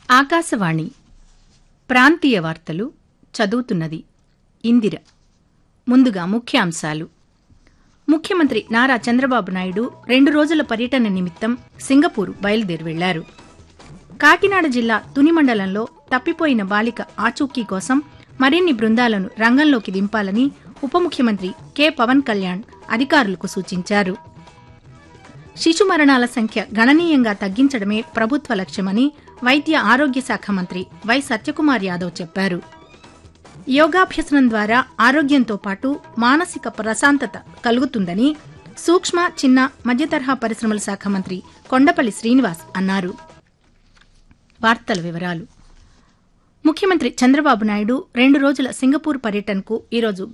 ఆకాశవాణి ప్రాంతీయ వార్తలు చదువుతున్నది ఇందిర ముందుగా ముఖ్యాంశాలు ముఖ్యమంత్రి నారా చంద్రబాబు నాయుడు రెండు రోజుల పర్యటన నిమిత్తం సింగపూర్ బయలుదేరి వెళ్లారు కాకినాడ జిల్లా తుని మండలంలో తప్పిపోయిన బాలిక ఆచూకీ కోసం మరిన్ని బృందాలను రంగంలోకి దింపాలని ఉప ముఖ్యమంత్రి కె పవన్ కళ్యాణ్ అధికారులకు సూచించారు శిశు మరణాల సంఖ్య గణనీయంగా తగ్గించడమే ప్రభుత్వ లక్ష్యమని వైద్య ఆరోగ్య శాఖ మంత్రి వై సత్యకుమార్ యాదవ్ చెప్పారు యోగాభ్యసనం ద్వారా ఆరోగ్యంతో పాటు మానసిక ప్రశాంతత కలుగుతుందని సూక్ష్మ చిన్న మధ్యతరహా పరిశ్రమల శాఖ మంత్రి కొండపల్లి శ్రీనివాస్ అన్నారు వార్తల వివరాలు ముఖ్యమంత్రి చంద్రబాబు నాయుడు రెండు రోజుల సింగపూర్ పర్యటనకు ఈరోజు